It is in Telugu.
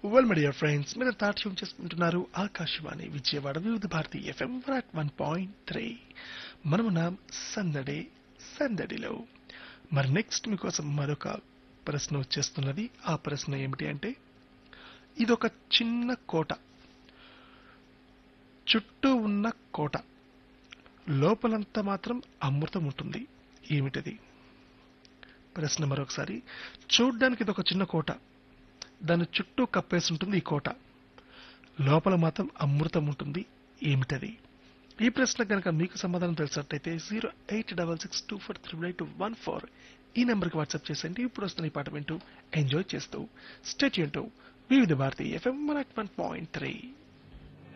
వెల్ మై డియర్ ఫ్రెండ్స్ మీరు తాట్యం చేసుకుంటున్నారు Akashvani Vijayawada Vividh Bharati FM one point three మనమున్నాం సందడి సందడిలో మరి నెక్స్ట్ మీకోసం మరొక ప్రశ్న వచ్చేస్తున్నది ఆ ప్రశ్న ఏమిటి అంటే ఇదొక చిన్న కోట చుట్టూ ఉన్న కోట లోపలంతా మాత్రం అమృతం ఉంటుంది ఏమిటది ప్రశ్న మరొకసారి చూడ్డానికి ఇది ఒక చిన్న కోట దాని చుట్టూ కప్పేసి ఉంటుంది ఈ కోట లోపల మాత్రం అమృతం ఉంటుంది ఏమిటది ఈ ప్రశ్న కనుక మీకు సమాధానం తెలిసినట్టయితే zero eight double six two four triple eight one four ఈ నెంబర్కి వాట్సాప్ చేసేయండి ఇప్పుడు వస్తున్న ఈ పాట వింటూ ఎంజాయ్ చేస్తూ state Vividh Bharati FM one point three